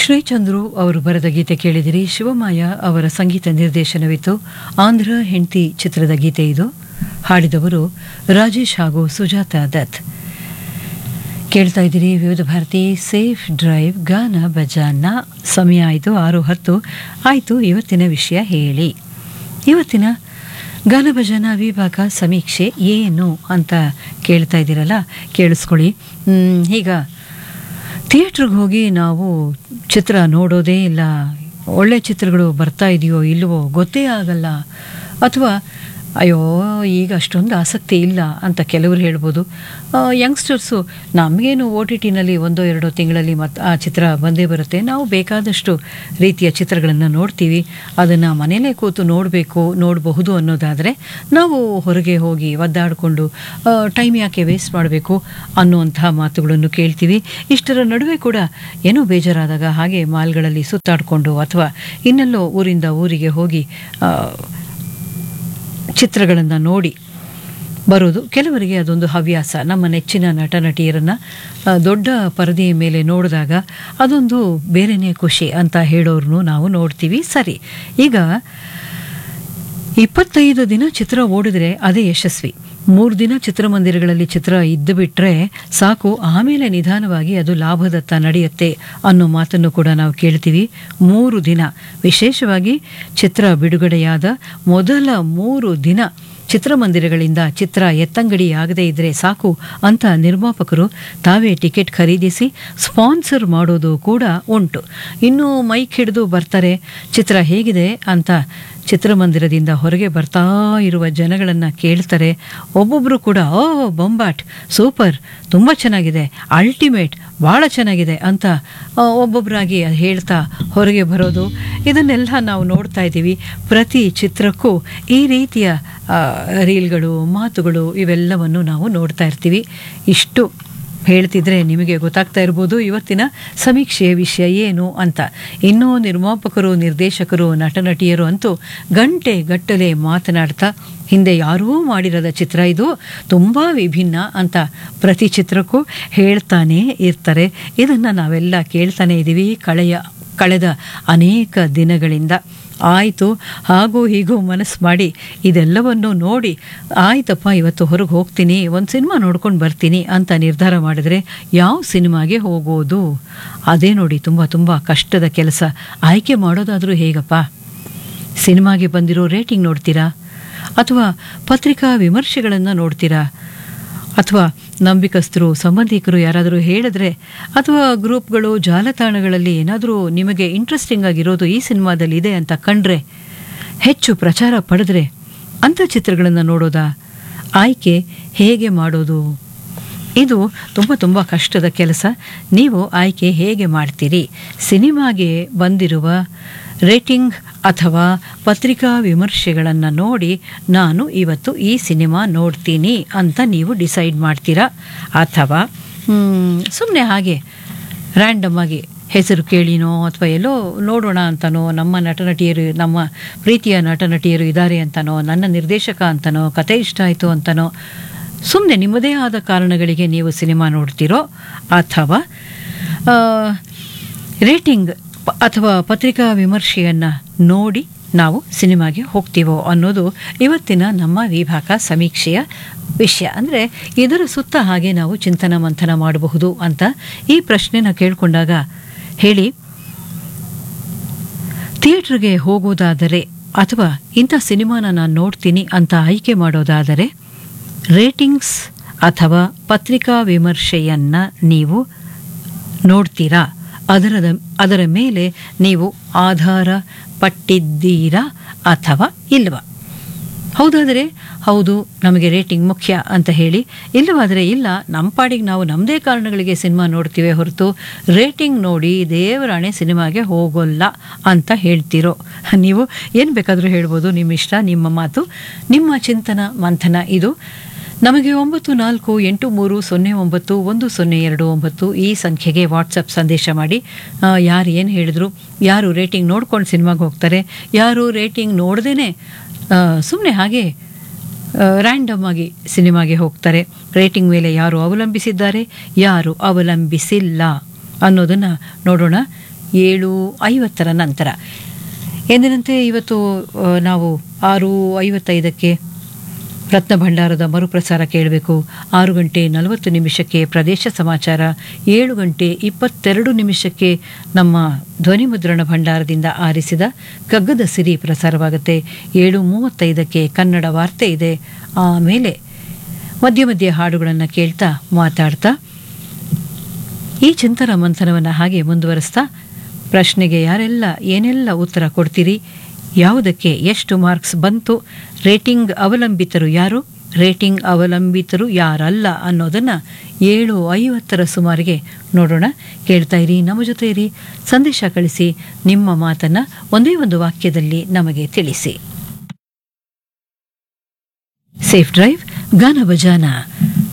ಶ್ರೀಚಂದ್ರು ಅವರು ಬರೆದ ಗೀತೆ ಕೇಳಿದಿರಿ ಶಿವಮಾಯ ಅವರ ಸಂಗೀತ ನಿರ್ದೇಶನವಿತ್ತು ಆಂಧ್ರ ಹೆಂಡತಿ ಚಿತ್ರದ ಗೀತೆ ಇದು ಹಾಡಿದವರು ರಾಜೇಶ್ ಹಾಗೂ ಸುಜಾತ ದತ್ ಕೇಳ್ತಾ ಇದ್ದೀರಿ ವಿವಿಧ ಭಾರತಿ ಸೇಫ್ ಡ್ರೈವ್ ಗಾನ ಭಜಾನ ಸಮಯ ಆಯಿತು ಆರು ಹತ್ತು ಆಯಿತು ಇವತ್ತಿನ ವಿಷಯ ಹೇಳಿ ಇವತ್ತಿನ ಗಾನ ಭಜನ ವಿಭಾಗ ಸಮೀಕ್ಷೆ ಏನು ಅಂತ ಕೇಳ್ತಾ ಇದ್ದೀರಲ್ಲ ಕೇಳಿಸ್ಕೊಳ್ಳಿ ಮ್, ಈಗ ಥಿಯೇಟ್ರಿಗೆ ಹೋಗಿ ನಾವು ಚಿತ್ರ ನೋಡೋದೇ ಇಲ್ಲ ಒಳ್ಳೆ ಚಿತ್ರಗಳು ಬರ್ತಾ ಇದೆಯೋ ಇಲ್ವೋ ಗೊತ್ತೇ ಆಗಲ್ಲ ಅಥವಾ ಅಯ್ಯೋ ಈಗ ಅಷ್ಟೊಂದು ಆಸಕ್ತಿ ಇಲ್ಲ ಅಂತ ಕೆಲವರು ಹೇಳ್ಬೋದು ಯಂಗ್ಸ್ಟರ್ಸು ನಮಗೇನು ಓ ಟಿ ಟಿನಲ್ಲಿ ಒಂದೋ ಎರಡೋ ತಿಂಗಳಲ್ಲಿ ಮತ್ತು ಆ ಚಿತ್ರ ಬಂದೇ ಬರುತ್ತೆ ನಾವು ಬೇಕಾದಷ್ಟು ರೀತಿಯ ಚಿತ್ರಗಳನ್ನು ನೋಡ್ತೀವಿ ಅದನ್ನು ಮನೇಲೇ ಕೂತು ನೋಡಬೇಕು ನೋಡಬಹುದು ಅನ್ನೋದಾದರೆ ನಾವು ಹೊರಗೆ ಹೋಗಿ ಒದ್ದಾಡಿಕೊಂಡು ಟೈಮ್ ಯಾಕೆ ವೇಸ್ಟ್ ಮಾಡಬೇಕು ಅನ್ನುವಂತಹ ಮಾತುಗಳನ್ನು ಕೇಳ್ತೀವಿ ಇಷ್ಟರ ನಡುವೆ ಕೂಡ ಏನೋ ಬೇಜಾರಾದಾಗ ಹಾಗೆ ಮಾಲ್ಗಳಲ್ಲಿ ಸುತ್ತಾಡಿಕೊಂಡು ಅಥವಾ ಇನ್ನೆಲ್ಲೋ ಊರಿಂದ ಊರಿಗೆ ಹೋಗಿ ಆ, ಚಿತ್ರಗಳನ್ನು ನೋಡಿ ಬರೋದು ಕೆಲವರಿಗೆ ಅದೊಂದು ಹವ್ಯಾಸ ನಮ್ಮ ನೆಚ್ಚಿನ ನಟ ನಟಿಯರನ್ನು ಆ, ದೊಡ್ಡ ಪರದೆಯ ಮೇಲೆ ನೋಡಿದಾಗ ಅದೊಂದು ಬೇರೆಯೇ ಖುಷಿ ಅಂತ ಹೇಳೋರ್ನು ನಾವು ನೋಡ್ತೀವಿ ಸರಿ ಈಗ ಇಪ್ಪತ್ತೈದು ದಿನ ಚಿತ್ರ ಓಡಿದ್ರೆ ಅದೇ ಯಶಸ್ವಿ ಮೂರು ದಿನ ಚಿತ್ರಮಂದಿರಗಳಲ್ಲಿ ಚಿತ್ರ ಇದ್ದು ಬಿಟ್ರೆ ಸಾಕು ಆಮೇಲೆ ನಿಧಾನವಾಗಿ ಅದು ಲಾಭದತ್ತ ನಡೆಯುತ್ತೆ ಅನ್ನೋ ಮಾತನ್ನು ಕೂಡ ನಾವು ಕೇಳ್ತೀವಿ ಮೂರು ದಿನ ವಿಶೇಷವಾಗಿ ಚಿತ್ರ ಬಿಡುಗಡೆಯಾದ ಮೊದಲ ಮೂರು ದಿನ ಚಿತ್ರಮಂದಿರಗಳಿಂದ ಚಿತ್ರ ಎತ್ತಂಗಡಿಯಾಗದೇ ಇದ್ರೆ ಸಾಕು ಅಂತ ನಿರ್ಮಾಪಕರು ತಾವೇ ಟಿಕೆಟ್ ಖರೀದಿಸಿ ಸ್ಪಾನ್ಸರ್ ಮಾಡೋದು ಕೂಡ ಉಂಟು ಇನ್ನು ಮೈಕ್ ಹಿಡಿದು ಬರ್ತಾರೆ ಚಿತ್ರ ಹೇಗಿದೆ ಅಂತ ಚಿತ್ರಮಂದಿರದಿಂದ ಹೊರಗೆ ಬರ್ತಾ ಇರುವ ಜನಗಳನ್ನು ಕೇಳ್ತಾರೆ ಒಬ್ಬೊಬ್ಬರು ಕೂಡ ಓ ಬೊಂಬಾಟ್ ಸೂಪರ್ ತುಂಬ ಚೆನ್ನಾಗಿದೆ ಅಲ್ಟಿಮೇಟ್ ಭಾಳ ಚೆನ್ನಾಗಿದೆ ಅಂತ ಆ, ಒಬ್ಬೊಬ್ಬರಾಗಿ ಹೇಳ್ತಾ ಹೊರಗೆ ಬರೋದು ಇದನ್ನೆಲ್ಲ ನಾವು ನೋಡ್ತಾ ಇದ್ದೀವಿ ಪ್ರತಿ ಚಿತ್ರಕ್ಕೂ ಈ ರೀತಿಯ ಆ, ರೀಲ್ಗಳು ಮಾತುಗಳು ಇವೆಲ್ಲವನ್ನು ನಾವು ನೋಡ್ತಾ ಇರ್ತೀವಿ ಇಷ್ಟು ಹೇಳ್ತಿದ್ರೆ ನಿಮಗೆ ಗೊತ್ತಾಗ್ತಾ ಇರ್ಬೋದು ಇವತ್ತಿನ ಸಮೀಕ್ಷೆಯ ವಿಷಯ ಏನು ಅಂತ ಇನ್ನೂ ನಿರ್ಮಾಪಕರು ನಿರ್ದೇಶಕರು ನಟ ನಟಿಯರು ಅಂತೂ ಗಂಟೆ ಗಟ್ಟಲೆ ಮಾತನಾಡ್ತಾ ಹಿಂದೆ ಯಾರೂ ಮಾಡಿರದ ಚಿತ್ರ ಇದು ತುಂಬ ವಿಭಿನ್ನ ಅಂತ ಪ್ರತಿ ಚಿತ್ರಕ್ಕೂ ಹೇಳ್ತಾನೇ ಇರ್ತಾರೆ ಇದನ್ನು ನಾವೆಲ್ಲ ಕೇಳ್ತಾನೆ ಇದ್ದೀವಿ ಕಳೆಯ ಕಳೆದ ಅನೇಕ ದಿನಗಳಿಂದ ಆಯಿತು ಹಾಗೂ ಹೀಗೂ ಮನಸ್ಸು ಮಾಡಿ ಇದೆಲ್ಲವನ್ನು ನೋಡಿ ಆಯ್ತಪ್ಪ ಇವತ್ತು ಹೊರಗೆ ಹೋಗ್ತೀನಿ ಒಂದು ಸಿನಿಮಾ ನೋಡ್ಕೊಂಡು ಬರ್ತೀನಿ ಅಂತ ನಿರ್ಧಾರ ಮಾಡಿದರೆ ಯಾವ ಸಿನಿಮಾಗೆ ಹೋಗೋದು ಅದೇ ನೋಡಿ ತುಂಬ ತುಂಬ ಕಷ್ಟದ ಕೆಲಸ ಆಯ್ಕೆ ಮಾಡೋದಾದರೂ ಹೇಗಪ್ಪ ಸಿನಿಮಾಗೆ ಬಂದಿರೋ ರೇಟಿಂಗ್ ನೋಡ್ತೀರಾ ಅಥವಾ ಪತ್ರಿಕಾ ವಿಮರ್ಶೆಗಳನ್ನು ನೋಡ್ತೀರಾ ಅಥವಾ ನಂಬಿಕಸ್ಥರು ಸಂಬಂಧಿಕರು ಯಾರಾದರೂ ಹೇಳಿದ್ರೆ ಅಥವಾ ಗ್ರೂಪ್ಗಳು ಜಾಲತಾಣಗಳಲ್ಲಿ ಏನಾದರೂ ನಿಮಗೆ ಇಂಟ್ರೆಸ್ಟಿಂಗ್ ಆಗಿರೋದು ಈ ಸಿನಿಮಾದಲ್ಲಿ ಇದೆ ಅಂತ ಕಂಡ್ರೆ ಹೆಚ್ಚು ಪ್ರಚಾರ ಪಡೆದ್ರೆ ಅಂಥ ಚಿತ್ರಗಳನ್ನು ನೋಡೋದಾ ಆಯ್ಕೆ ಹೇಗೆ ಮಾಡೋದು ಇದು ತುಂಬ ತುಂಬ ಕಷ್ಟದ ಕೆಲಸ ನೀವು ಆಯ್ಕೆ ಹೇಗೆ ಮಾಡ್ತೀರಿ ಸಿನಿಮಾಗೆ ಬಂದಿರುವ ರೇಟಿಂಗ್ ಅಥವಾ ಪತ್ರಿಕಾ ವಿಮರ್ಶೆಗಳನ್ನು ನೋಡಿ ನಾನು ಇವತ್ತು ಈ ಸಿನಿಮಾ ನೋಡ್ತೀನಿ ಅಂತ ನೀವು ಡಿಸೈಡ್ ಮಾಡ್ತೀರಾ ಅಥವಾ ಸುಮ್ಮನೆ ಹಾಗೆ ರ್ಯಾಂಡಮ್ ಆಗಿ ಹೆಸರು ಕೇಳಿನೋ ಅಥವಾ ಎಲ್ಲೋ ನೋಡೋಣ ಅಂತನೋ ನಮ್ಮ ನಟ ನಟಿಯರು ನಮ್ಮ ಪ್ರೀತಿಯ ನಟ ನಟಿಯರು ಇದ್ದಾರೆ ಅಂತನೋ ನನ್ನ ನಿರ್ದೇಶಕ ಅಂತನೋ ಕತೆ ಇಷ್ಟ ಆಯಿತು ಅಂತನೋ ಸುಮ್ಮನೆ ನಿಮ್ಮದೇ ಆದ ಕಾರಣಗಳಿಗೆ ನೀವು ಸಿನಿಮಾ ನೋಡ್ತೀರೋ ಅಥವಾ ಆ, ರೇಟಿಂಗ್ ಪ- ಅಥವಾ ಪತ್ರಿಕಾ ವಿಮರ್ಶೆಯನ್ನು ನೋಡಿ ನಾವು ಸಿನಿಮಾಗೆ ಹೋಗ್ತೀವೋ ಅನ್ನೋದು ಇವತ್ತಿನ ನಮ್ಮ ವಿಭಾಗ ಸಮೀಕ್ಷೆಯ ವಿಷಯ ಅಂದರೆ ಇದರ ಸುತ್ತ ಹಾಗೆ ನಾವು ಚಿಂತನ ಮಂಥನ ಮಾಡಬಹುದು ಅಂತ ಈ ಪ್ರಶ್ನೆನ ಕೇಳಿಕೊಂಡಾಗ ಹೇಳಿ ಥಿಯೇಟ್ರಿಗೆ ಹೋಗೋದಾದರೆ ಅಥವಾ ಇಂಥ ಸಿನಿಮಾನ ನಾನು ನೋಡ್ತೀನಿ ಅಂತ ಆಯ್ಕೆ ಮಾಡೋದಾದರೆ ರೇಟಿಂಗ್ಸ್ ಅಥವಾ ಪತ್ರಿಕಾ ವಿಮರ್ಶೆಯನ್ನು ನೀವು ನೋಡ್ತೀರಾ ಅದರದ ಅದರ ಮೇಲೆ ನೀವು ಆಧಾರ ಪಟ್ಟಿದ್ದೀರಾ ಅಥವಾ ಇಲ್ವಾ ಹೌದಾದರೆ ಹೌದು ನಮಗೆ ರೇಟಿಂಗ್ ಮುಖ್ಯ ಅಂತ ಹೇಳಿ ಇಲ್ಲವಾದರೆ ಇಲ್ಲ ನಮ್ಮ ಪಾಡಿಗೆ ನಾವು ನಮ್ಮದೇ ಕಾರಣಗಳಿಗೆ ಸಿನಿಮಾ ನೋಡ್ತೀವಿ ಹೊರತು ರೇಟಿಂಗ್ ನೋಡಿ ದೇವರಾಣೆ ಸಿನಿಮಾಗೆ ಹೋಗೋಲ್ಲ ಅಂತ ಹೇಳ್ತಿರೋ ನೀವು ಏನು ಬೇಕಾದರೂ ಹೇಳ್ಬೋದು ನಿಮ್ಮ ಇಷ್ಟ ನಿಮ್ಮ ಮಾತು ನಿಮ್ಮ ಚಿಂತನ ಮಂಥನ ಇದು ನಮಗೆ ಒಂಬತ್ತು ನಾಲ್ಕು ಎಂಟು ಮೂರು ಸೊನ್ನೆ ಒಂಬತ್ತು ಒಂದು ಸೊನ್ನೆ ಎರಡು ಒಂಬತ್ತು ಈ ಸಂಖ್ಯೆಗೆ ವಾಟ್ಸಪ್ ಸಂದೇಶ ಮಾಡಿ ಆ, ಯಾರು ಏನು ಹೇಳಿದ್ರು ಯಾರು ರೇಟಿಂಗ್ ನೋಡ್ಕೊಂಡು ಸಿನಿಮಾಗೆ ಹೋಗ್ತಾರೆ ಯಾರು ರೇಟಿಂಗ್ ನೋಡ್ದೇ ಸುಮ್ಮನೆ ಹಾಗೆ ರ್ಯಾಂಡಮ್ ಆಗಿ ಸಿನಿಮಾಗೆ ಹೋಗ್ತಾರೆ ರೇಟಿಂಗ್ ಮೇಲೆ ಯಾರು ಅವಲಂಬಿಸಿದ್ದಾರೆ ಯಾರು ಅವಲಂಬಿಸಿಲ್ಲ ಅನ್ನೋದನ್ನು ನೋಡೋಣ ಏಳು ಐವತ್ತರ ನಂತರ ಎಂದಿನಂತೆ ಇವತ್ತು ಆ, ನಾವು ಆರು ಐವತ್ತೈದಕ್ಕೆ ರತ್ನ ಭಂಡಾರದ ಮರುಪ್ರಸಾರ ಕೇಳಬೇಕು ಆರು ಗಂಟೆ ನಲವತ್ತು ನಿಮಿಷಕ್ಕೆ ಪ್ರದೇಶ ಸಮಾಚಾರ ಏಳು ಗಂಟೆ ಇಪ್ಪತ್ತೆರಡು ನಿಮಿಷಕ್ಕೆ ನಮ್ಮ ಧ್ವನಿ ಮುದ್ರಣ ಭಂಡಾರದಿಂದ ಆರಿಸಿದ ಕಗ್ಗದ ಸಿರಿ ಪ್ರಸಾರವಾಗುತ್ತೆ ಏಳು ಮೂವತ್ತೈದಕ್ಕೆ ಕನ್ನಡ ವಾರ್ತೆ ಇದೆ ಆಮೇಲೆ ಮಧ್ಯ ಮಧ್ಯೆ ಹಾಡುಗಳನ್ನು ಕೇಳ್ತಾ ಮಾತಾಡ್ತಾ ಈ ಚಿಂತನ ಮಂಥನವನ್ನು ಹಾಗೆ ಮುಂದುವರಿಸ್ತಾ ಪ್ರಶ್ನೆಗೆ ಯಾರೆಲ್ಲ ಏನೆಲ್ಲ ಉತ್ತರ ಕೊಡ್ತೀರಿ ಯಾವುದಕ್ಕೆ ಎಷ್ಟು ಮಾರ್ಕ್ಸ್ ಬಂತು ರೇಟಿಂಗ್ ಅವಲಂಬಿತರು ಯಾರು ರೇಟಿಂಗ್ ಅವಲಂಬಿತರು ಯಾರಲ್ಲ ಅನ್ನೋದನ್ನು ಏಳು ಐವತ್ತರ ಸುಮಾರಿಗೆ ನೋಡೋಣ ಕೇಳ್ತಾ ಇರಿ ನಮ್ಮ ಜೊತೆ ಇರಿ ಸಂದೇಶ ಕಳಿಸಿ ನಿಮ್ಮ ಮಾತನ್ನು ಒಂದೇ ಒಂದು ವಾಕ್ಯದಲ್ಲಿ ನಮಗೆ ತಿಳಿಸಿ ಸೇಫ್ ಡ್ರೈವ್ ಗಾನ ಬಜಾನ